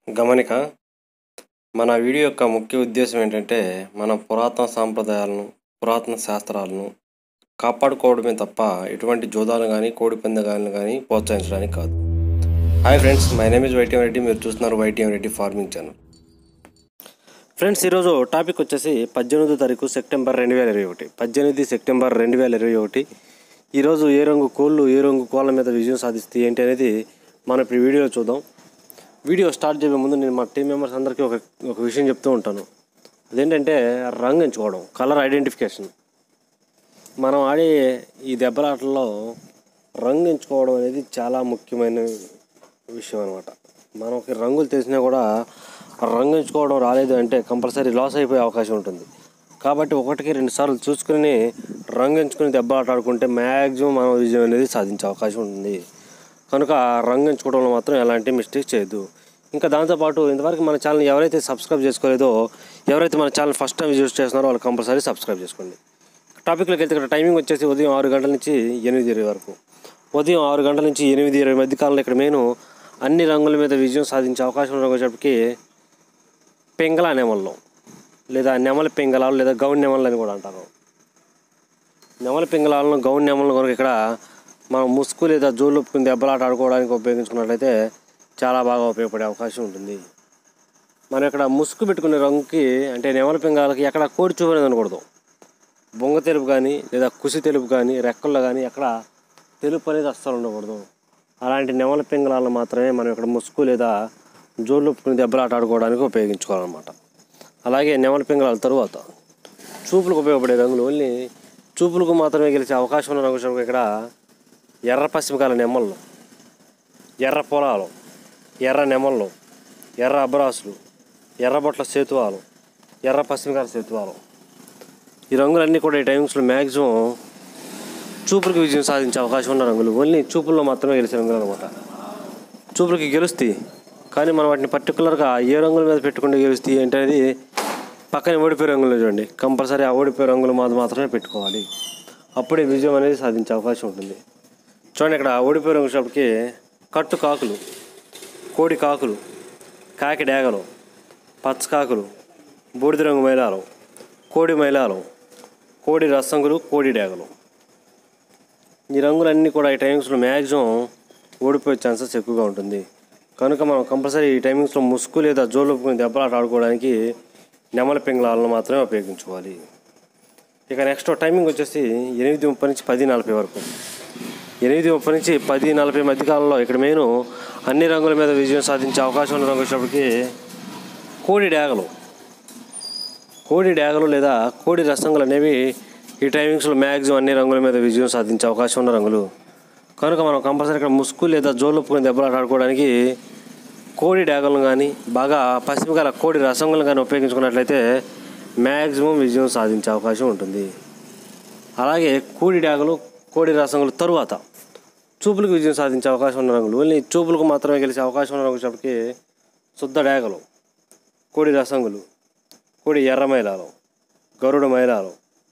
గమనిక మన వీడియో యొక్క ముఖ్య ఉద్దేశం ఏంటంటే మన పురాతన సాంప్రదాయాలను పురాతన శాస్త్రాలను కాపాడుకోవడమే తప్ప ఎటువంటి జోదాలు కానీ కోడి పందాలను కానీ ప్రోత్సహించడానికి కాదు hi friends my name is YTM Reddy మీరు చూస్తున్నారు YTM Reddy farming channel friends ఈరోజు టాపిక్ వచ్చేసి పద్దెనిమిదో తారీఖు సెప్టెంబర్ రెండు వేల ఇరవై ఒకటి పద్దెనిమిది సెప్టెంబర్ రెండు వేల ఇరవై ఒకటి ఈరోజు ఏ రంగు కోళ్ళు ఏ రంగు కోళ్ళ మీద విజయం సాధిస్తే ఏంటి అనేది మనం ఇప్పుడు ఈ వీడియోలో చూద్దాం వీడియో స్టార్ట్ చేయే ముందు నేను మా టీం మెంబర్స్ అందరికీ ఒక ఒక విషయం చెప్తూ ఉంటాను అదేంటంటే రంగు ఎంచుకోవడం కలర్ ఐడెంటిఫికేషన్ మనం ఆడే ఈ దెబ్బలాటల్లో రంగు ఎంచుకోవడం అనేది చాలా ముఖ్యమైన విషయం అనమాట మనకి రంగులు తెలిసినా కూడా ఆ రంగు ఎంచుకోవడం రాలేదు అంటే కంపల్సరీ లాస్ అయిపోయే అవకాశం ఉంటుంది కాబట్టి ఒకటికి రెండు సార్లు చూసుకుని రంగు ఎంచుకుని దెబ్బలాట ఆడుకుంటే మ్యాక్సిమం మనం విజయం అనేది సాధించే అవకాశం ఉంటుంది కనుక రంగు ఎంచుకోవడంలో మాత్రం ఎలాంటి మిస్టేక్ చేయొద్దు ఇంకా దాంతోపాటు ఇంతవరకు మన ఛానల్ ఎవరైతే సబ్స్క్రైబ్ చేసుకోలేదో ఎవరైతే మన ఛానల్ ఫస్ట్ టైం విజిట్ చేస్తున్నారో వాళ్ళు కంపల్సరీ సబ్స్క్రైబ్ చేసుకోండి టాపిక్లోకి వెళ్తే ఇక్కడ టైమింగ్ వచ్చేసి ఉదయం ఆరు గంటల నుంచి ఎనిమిది ఇరవై వరకు ఉదయం ఆరు గంటల నుంచి ఎనిమిది ఇరవై మధ్య కాలంలో ఇక్కడ నేను అన్ని రంగుల మీద విజయం సాధించే అవకాశం వచ్చేటప్పటికి పెంగళ నెమల్లో లేదా నెమలి పింగళాలు లేదా గౌన్ నెమలు అని కూడా అంటారు నెమలి పింగళాలను గౌన్ నెమలను కనుక ఇక్కడ మనం ముసుగు లేదా జోలు ఒప్పుకుని దెబ్బలాట ఆడుకోవడానికి ఉపయోగించుకున్నట్లయితే చాలా బాగా ఉపయోగపడే అవకాశం ఉంటుంది మనం ఇక్కడ ముసుగు పెట్టుకునే రంగుకి అంటే నెమలి పింగాలకి ఎక్కడ కోడి చూపు అనేది అనకూడదు బొంగ తెలుపు కానీ లేదా కుసి తెలుపు కానీ రెక్కల్లో కానీ ఎక్కడ తెలుపు అనేది అస్సలు ఉండకూడదు అలాంటి నెమల పింగళాలను మాత్రమే మనం ఇక్కడ ముసుగు లేదా జోళ్ళు ఒప్పుకుని దెబ్బలాట ఆడుకోవడానికి ఉపయోగించుకోవాలన్నమాట అలాగే నెమల పింగళాల తరువాత చూపులకు ఉపయోగపడే రంగులు ఓన్లీ చూపులకు మాత్రమే గెలిచే అవకాశం ఉన్న రంగు చూపు ఇక్కడ ఎర్ర పశ్చిమకాల నెమ్మలు ఎర్ర పొలాలు ఎర్ర నెమళ్ళు ఎర్ర అబ్బరాసులు ఎర్రబొట్ల సేతువాలు ఎర్ర పశ్చిమకాల సేతువాలు ఈ రంగులన్నీ కూడా ఈ టైమింగ్స్లో మ్యాక్సిమం చూపులకు విజయం సాధించే అవకాశం ఉన్న రంగులు ఓన్లీ చూపుల్లో మాత్రమే గెలిచే రంగులు అనమాట చూపులకి గెలుస్తాయి కానీ మనం వాటిని పర్టికులర్గా ఏ రంగుల మీద పెట్టుకుంటే గెలుస్తాయి అంటే అది పక్కన ఓడిపోయే రంగులు చూడండి కంపల్సరీ ఆ ఓడిపోయే రంగులు మాది మాత్రమే పెట్టుకోవాలి అప్పుడే విజయం అనేది సాధించే అవకాశం ఉంటుంది చూడండి ఇక్కడ ఓడిపోయే రంగు షాప్కి కట్టు కాకులు కోడి కాకులు కాకి డేగలు పచ్చ కాకులు బూడిద రంగు మైలాలు కోడి మైలాలు కోడి రసంగులు కోడి డేగలు ఈ రంగులన్నీ కూడా ఈ టైమింగ్స్లో మ్యాక్సిమం ఓడిపోయే ఛాన్సెస్ ఎక్కువగా ఉంటుంది కనుక మనం కంపల్సరీ ఈ టైమింగ్స్లో ముసుగు లేదా జోలుపుకుని దెబ్బలాట ఆడుకోవడానికి నెమల పింగళాలను మాత్రమే ఉపయోగించుకోవాలి ఇక నెక్స్ట్ టైమింగ్ వచ్చేసి ఎనిమిది ముప్పై నుంచి పది నలభై వరకు ఎనిమిది ముప్పై నుంచి పది నలభై మధ్యకాలంలో ఇక్కడ మెయిన్ అన్ని రంగుల మీద విజయం సాధించే అవకాశం ఉన్న రంగు వచ్చేటప్పటికి కోడి డేగలు కోడి డేగలు లేదా కోడి రసంగులు అనేవి ఈ టైమింగ్స్లో మ్యాక్సిమం అన్ని రంగుల మీద విజయం సాధించే అవకాశం ఉన్న రంగులు కనుక మనం కంపల్సరీ ఇక్కడ ముసుగు లేదా జోలుపుకుని దెబ్బలాట ఆడుకోవడానికి కోడి డేగలను కానీ బాగా పశ్చిమకాల కోడి రసంగులను కానీ ఉపయోగించుకున్నట్లయితే మ్యాక్సిమం విజయం సాధించే అవకాశం ఉంటుంది అలాగే కోడి డేగలు కోడి రసంగులు తరువాత చూపులకు విజయం సాధించే అవకాశం ఉన్న రంగులు ఓన్లీ చూపులకు మాత్రమే గెలిచే అవకాశం ఉన్న రంగు చెప్పటికి శుద్ధ డేగలు కోడి రసంగులు కోడి ఎర్ర మైలాలు గరుడ మైలాలు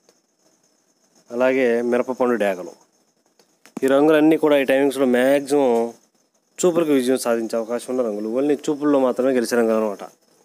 అలాగే మిరపపండు డేగలు ఈ రంగులన్నీ కూడా ఈ టైమింగ్స్లో మ్యాక్సిమం చూపులకు విజయం సాధించే అవకాశం ఉన్న రంగులు ఓన్లీ చూపుల్లో మాత్రమే గెలిచే రంగులు అనమాట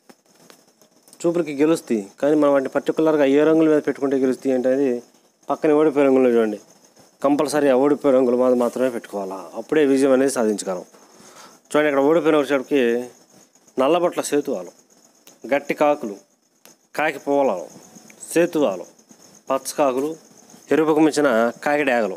చూపులకి గెలుస్తాయి కానీ మనం వాటిని పర్టికులర్గా ఏ రంగుల మీద పెట్టుకుంటే గెలుస్తాయి అంటే అది పక్కన ఓడిపోయే రంగులు చూడండి కంపల్సరీ ఆ ఓడిపోయే రంగులు మాత్రం మాత్రమే పెట్టుకోవాలా అప్పుడే విజయం అనేది సాధించగలం చూడండి ఇక్కడ ఓడిపోయిన వచ్చేటికి నల్లబట్ల సేతువాలు గట్టి కాకులు కాకి పోవలాలు సేతువాలు పచ్చకాకులు ఎరుపుకు మించిన కాకి డేగలు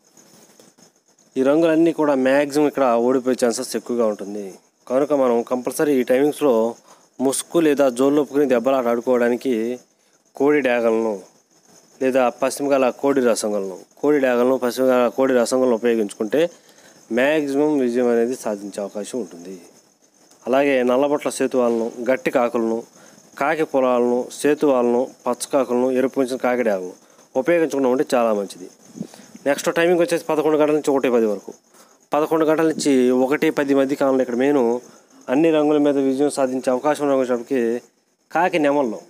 ఈ రంగులన్నీ కూడా మ్యాక్సిమం ఇక్కడ ఓడిపోయే ఛాన్సెస్ ఎక్కువగా ఉంటుంది కనుక మనం కంపల్సరీ ఈ టైమింగ్స్లో ముసుగు లేదా జోళ్ళొప్పుకుని దెబ్బలాట ఆడుకోవడానికి కోడి డేగలను లేదా పశ్చిమకాల కోడి రసంగులను కోడి డేగలను పశ్చిమకాల కోడి రసంగులను ఉపయోగించుకుంటే మ్యాక్సిమం విజయం అనేది సాధించే అవకాశం ఉంటుంది అలాగే నల్లబొట్ల సేతువాలను గట్టి కాకులను కాకి పొలాలను సేతువాలను పచ్చకాకులను ఎరుపు ఉంచిన కాకి డేగలను ఉపయోగించుకున్నాం అంటే చాలా మంచిది నెక్స్ట్ టైమింగ్ వచ్చేసి పదకొండు గంటల నుంచి ఒకటి పది వరకు పదకొండు గంటల నుంచి ఒకటి పది మధ్య కాలంలో ఇక్కడ మెయిన్ అన్ని రంగుల మీద విజయం సాధించే అవకాశం ఉన్నప్పటికీ కాకి నెమల్లో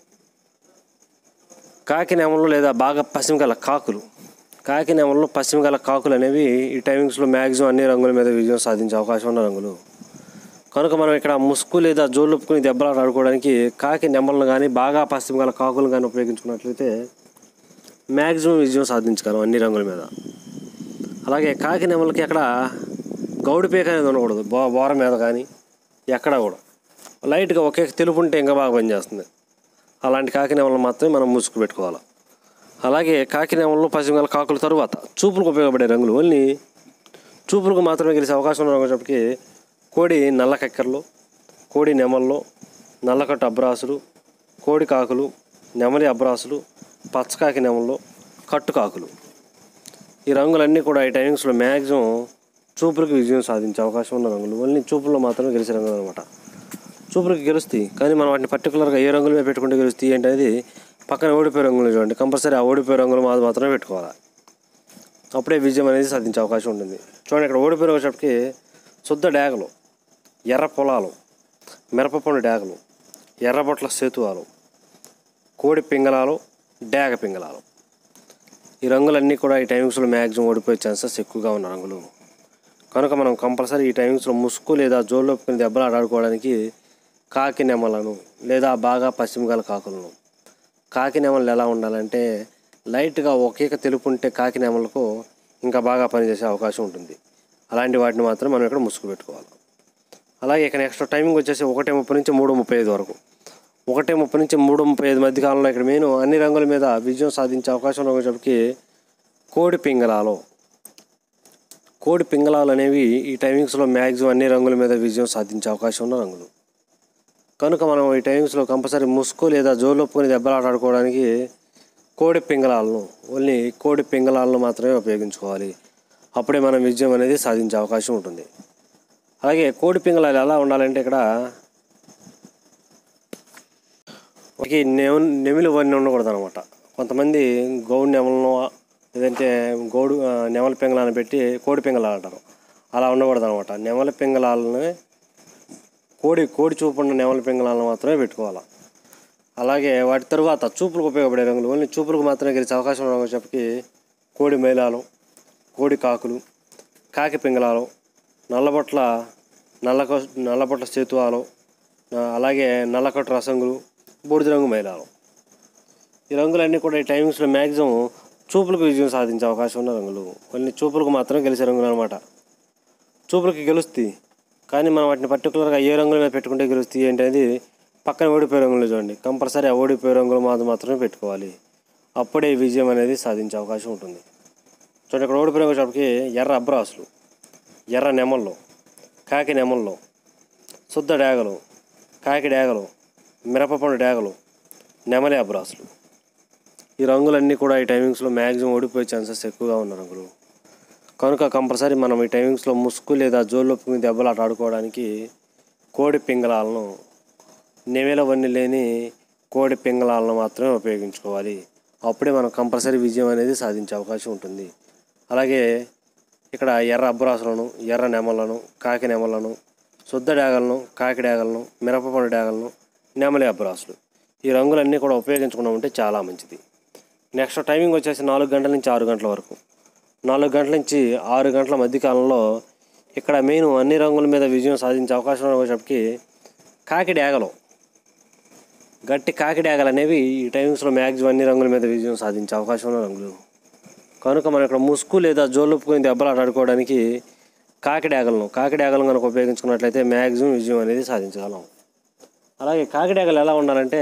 కాకి నెమలు లేదా బాగా పశ్చిమకాల కాకులు కాకి నెమల్లో పశ్చిమకాల కాకులు అనేవి ఈ టైమింగ్స్లో మ్యాక్సిమం అన్ని రంగుల మీద విజయం సాధించే అవకాశం ఉన్న రంగులు కనుక మనం ఇక్కడ ముసుగు లేదా జోళ్ళొప్పుకుని దెబ్బలాట ఆడుకోవడానికి కాకి నెమ్మలను కానీ బాగా పశ్చిమ గల కాకులు కానీ ఉపయోగించుకున్నట్లయితే మ్యాక్సిమం విజయం సాధించగలం అన్ని రంగుల మీద అలాగే కాకి నెమలకి అక్కడ గౌడి పీక అనేది ఉండకూడదు బో బోర మీద కానీ ఎక్కడ కూడా లైట్గా ఒకే తెలుపు ఉంటే ఇంకా బాగా పనిచేస్తుంది అలాంటి కాకి నెమలను మాత్రమే మనం ముసుగు పెట్టుకోవాలి అలాగే కాకి నెమలు పశ్చిమ గల కాకుల తరువాత చూపులకు ఉపయోగపడే రంగులు ఓన్లీ చూపులకు మాత్రమే గెలిచే అవకాశం ఉన్న రంగులకి కోడి నల్ల కక్కెరలు కోడి నెమళ్ళు నల్లకట్టు అబ్రాసులు కోడి కాకులు నెమలి అబ్రాసులు పచ్చకాకి నెమళ్ళు కట్టు కాకులు ఈ రంగులన్నీ కూడా ఈ టైమింగ్స్లో మ్యాక్సిమం చూపులకు విజయం సాధించే అవకాశం ఉన్న రంగులు ఓన్లీ చూపుల్లో మాత్రమే గెలిచే రంగులు అనమాట చూపులకు గెలుస్తాయి కానీ మనం వాటిని పర్టికులర్గా ఏ రంగుల మీద పెట్టుకుంటే గెలుస్తాయి అంటే అనేది పక్కన ఓడిపోయే రంగులు చూడండి కంపల్సరీ ఆ ఓడిపోయే రంగులు మాది మాత్రమే పెట్టుకోవాలి అప్పుడే విజయం అనేది సాధించే అవకాశం ఉంటుంది చూడండి ఇక్కడ ఓడిపోయిన వచ్చేటప్పటికి శుద్ధ డేగలు ఎర్ర పొలాలు మిరపపండు డేగలు ఎర్రబొట్ల సేతువాలు కోడి పింగళాలు డేగ పింగళాలు ఈ రంగులన్నీ కూడా ఈ టైమింగ్స్లో మ్యాక్సిమం ఓడిపోయే ఛాన్సెస్ ఎక్కువగా ఉన్న రంగులు కనుక మనం కంపల్సరీ ఈ టైమింగ్స్లో ముసుగు లేదా జోళ్ళొప్పుకుని దెబ్బలు ఆడుకోవడానికి కాకి నెమలను లేదా బాగా పశ్చిమ గల కాకులను కాకి నెమలు ఎలా ఉండాలంటే లైట్గా ఒకేక తెలుపు ఉంటే కాకి నెమలకు ఇంకా బాగా పనిచేసే అవకాశం ఉంటుంది అలాంటి వాటిని మాత్రం మనం ఇక్కడ ముసుగు పెట్టుకోవాలి అలాగే ఇక్కడ నెక్స్ట్ టైమింగ్ వచ్చేసి ఒకటి ముప్పై నుంచి మూడు ముప్పై ఐదు వరకు ఒకటి ముప్పై నుంచి మూడు ముప్పై ఐదు మధ్య కాలంలో ఇక్కడ మెయిన్ అన్ని రంగుల మీద విజయం సాధించే అవకాశం ఉన్నప్పటికీ కోడి పింగళాలు కోడి పింగళాలు అనేవి ఈ టైమింగ్స్లో మ్యాక్సిమం అన్ని రంగుల మీద విజయం సాధించే అవకాశం ఉన్న రంగులు కనుక మనం ఈ టైమింగ్స్లో కంపల్సరీ ముసుగు లేదా జోలొప్పుకొని దెబ్బలాట ఆడుకోవడానికి కోడి పింగళాలను ఓన్లీ కోడి పింగళాలను మాత్రమే ఉపయోగించుకోవాలి అప్పుడే మనం విజయం అనేది సాధించే అవకాశం ఉంటుంది అలాగే కోడి పింగళాలు ఎలా ఉండాలంటే ఇక్కడ ఒక నెమ నెమిలి వన్ని ఉండకూడదు అనమాట కొంతమంది గౌడు నెమలను లేదంటే గౌడు ఆ, నెమలి పింగళాలను పెట్టి కోడి పింగళాలు అంటారు అలా ఉండకూడదు అనమాట నెమలి పింగళాలను కోడి కోడి చూపు ఉన్న నెమలి పింగళాలను మాత్రమే పెట్టుకోవాలి అలాగే వాటి తరువాత చూపులకు ఉపయోగపడే రంగులు ఓన్లీ చూపులకు మాత్రమే గెలిచే అవకాశం ఉన్న చెప్పి కోడి మైలాలు కోడి కాకులు కాకి పింగళాలు నల్లబొట్ల నల్లకొ నల్లబొట్ల సేతువాలు ఆ, అలాగే నల్లకట్టు రసంగులు బూడిద రంగు మైలాలు ఈ రంగులన్నీ కూడా ఈ టైమింగ్స్లో మ్యాక్సిమం చూపులకు విజయం సాధించే అవకాశం ఉన్న రంగులు కొన్ని చూపులకు మాత్రం గెలిచే రంగులు అనమాట చూపులకి గెలుస్తాయి కానీ మనం వాటిని పర్టికులర్గా ఏ రంగుల మీద పెట్టుకుంటే గెలుస్తాయి ఏంటనేది పక్కన ఓడిపోయే రంగులు చూడండి కంపల్సరీ ఆ ఓడిపోయే రంగులు మాత్రం మాత్రమే పెట్టుకోవాలి అప్పుడే విజయం అనేది సాధించే అవకాశం ఉంటుంది చూడండి ఇక్కడ ఓడిపోయే వచ్చేటప్పటికి ఎర్ర అబ్రాసులు ఎర్ర నెమళ్ళు కాకి నెమళ్ళు శుద్ధ డేగలు కాకి డేగలు మిరపపండు డేగలు నెమలి అబ్రాసులు ఈ రంగులన్నీ కూడా ఈ టైమింగ్స్లో మ్యాక్సిమం ఓడిపోయే ఛాన్సెస్ ఎక్కువగా ఉన్న రంగులు కనుక కంపల్సరీ మనం ఈ టైమింగ్స్లో ముసుగు లేదా జోళ్ళొప్పుకుని దెబ్బలాట ఆడుకోవడానికి కోడి పింగళాలను నెవేల వన్ని లేని కోడి పింగళాలను మాత్రమే ఉపయోగించుకోవాలి అప్పుడే మనం కంపల్సరీ విజయం అనేది సాధించే అవకాశం ఉంటుంది అలాగే ఇక్కడ ఎర్ర అబ్బరాసులను ఎర్ర నెమలను కాకి నెమలను శుద్ధ డేగలను కాకి డేగలను మిరపపండు డేగలను నెమలి అబ్బరాసులు ఈ రంగులన్నీ కూడా ఉపయోగించుకున్నాం ఉంటే చాలా మంచిది నెక్స్ట్ టైమింగ్ వచ్చేసి నాలుగు గంటల నుంచి ఆరు గంటల వరకు నాలుగు గంటల నుంచి ఆరు గంటల మధ్యకాలంలో ఇక్కడ మెయిన్ అన్ని రంగుల మీద విజయం సాధించే అవకాశం వచ్చేటప్పటికి కాకి డేగలు గట్టి కాకి డేగలు అనేవి ఈ టైమింగ్స్లో మ్యాక్సిమం అన్ని రంగుల మీద విజయం సాధించే అవకాశం ఉన్న రంగులు కనుక మనం ఇక్కడ ముసుగు లేదా జోలుపుకొని దెబ్బలాట ఆడుకోవడానికి కాకి డేగలను కాకి డేగలను కనుక ఉపయోగించుకున్నట్లయితే మ్యాక్సిమం విజయం అనేది సాధించగలం అలాగే కాకి డేగలు ఎలా ఉండాలంటే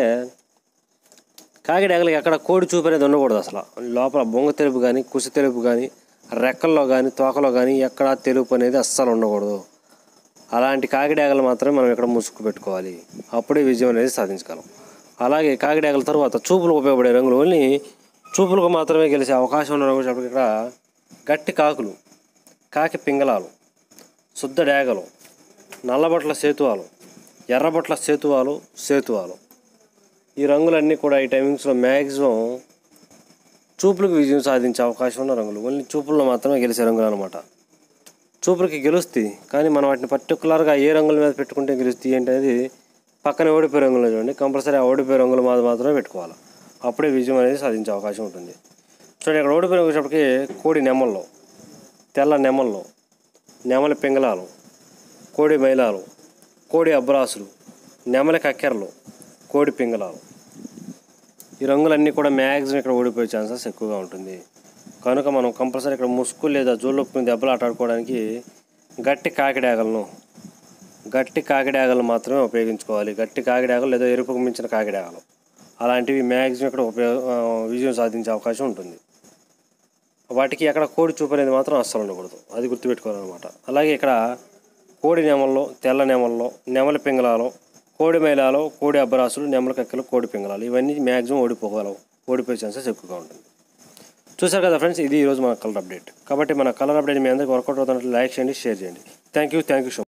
కాకిడేగలకి ఎక్కడ కోడి చూపు అనేది ఉండకూడదు అసలు లోపల బొంగ తెలుపు కానీ కుసి తెలుపు కానీ రెక్కల్లో కానీ తోకలో కానీ ఎక్కడ తెలుపు అనేది అస్సలు ఉండకూడదు అలాంటి కాకిడేగలు మాత్రమే మనం ఇక్కడ ముసుగు పెట్టుకోవాలి అప్పుడే విజయం అనేది సాధించగలం అలాగే కాకిడేగల తర్వాత చూపులకు ఉపయోగపడే రంగులు ఓన్లీ చూపులకు మాత్రమే గెలిచే అవకాశం ఉన్న రంగులు చెప్పడానికి ఇక్కడ గట్టి కాకులు కాకి పింగళాలు శుద్ధ డేగలు నల్లబొట్ల సేతువాలు ఎర్రబొట్ల సేతువాలు సేతువాలు ఈ రంగులన్నీ కూడా ఈ టైమింగ్స్లో మ్యాక్సిమం చూపులకు విజయం సాధించే అవకాశం ఉన్న రంగులు ఓన్లీ చూపుల్లో మాత్రమే గెలిచే రంగులు అనమాట చూపులకి గెలుస్తాయి కానీ మనం వాటిని పర్టికులర్గా ఏ రంగుల మీద పెట్టుకుంటే గెలుస్తాయి అంటే పక్కన ఓడిపోయే రంగులు చూడండి కంపల్సరీ ఆ ఓడిపోయే రంగులు మీద మాత్రమే పెట్టుకోవాలి అప్పుడే విజయం అనేది సాధించే అవకాశం ఉంటుంది చూడండి ఇక్కడ ఓడిపోయిన వచ్చేటప్పటికి కోడి నెమల్లో తెల్ల నెమల్లో నెమలి పింగళాలు కోడి మైలాలు కోడి అబ్రాసులు నెమలి కక్కెరలు కోడి పింగళాలు ఈ రంగులన్నీ కూడా మ్యాక్సిమం ఇక్కడ ఓడిపోయే ఛాన్సెస్ ఎక్కువగా ఉంటుంది కనుక మనం కంపల్సరీ ఇక్కడ ముసుగు లేదా జోళ్ళొప్పుకుని దెబ్బలు ఆటాడుకోవడానికి గట్టి కాకిడాగలను గట్టి కాకిడాగలు మాత్రమే ఉపయోగించుకోవాలి గట్టి కాకిడాగలు లేదా ఎరుపుకు మించిన కాకిడాగలు అలాంటివి మ్యాక్సిమం ఇక్కడ ఉపయోగ ఆ, విజయం సాధించే అవకాశం ఉంటుంది వాటికి అక్కడ కోడి చూపు అనేది మాత్రం అస్సలు ఉండకూడదు అది గుర్తుపెట్టుకోవాలన్నమాట అలాగే ఇక్కడ కోడి నెమల్లో తెల్ల నెమల్లో నెమలి పింగళాలు కోడి మైలాలు కోడి అబ్బరాసులు నెమల కక్కలు కోడి పింగళాలు ఇవన్నీ మ్యాక్సిమం ఓడిపోగలవు ఓడిపోయే ఛాన్సెస్ ఎక్కువగా ఉంటుంది చూసారు కదా ఫ్రెండ్స్ ఇది ఈరోజు మన కలర్ అప్డేట్ కాబట్టి మన కలర్ అప్డేట్ మీ అందరికీ వర్కౌట్ అవుతున్నట్లు లైక్ చేయండి షేర్ చేయండి thank you thank you so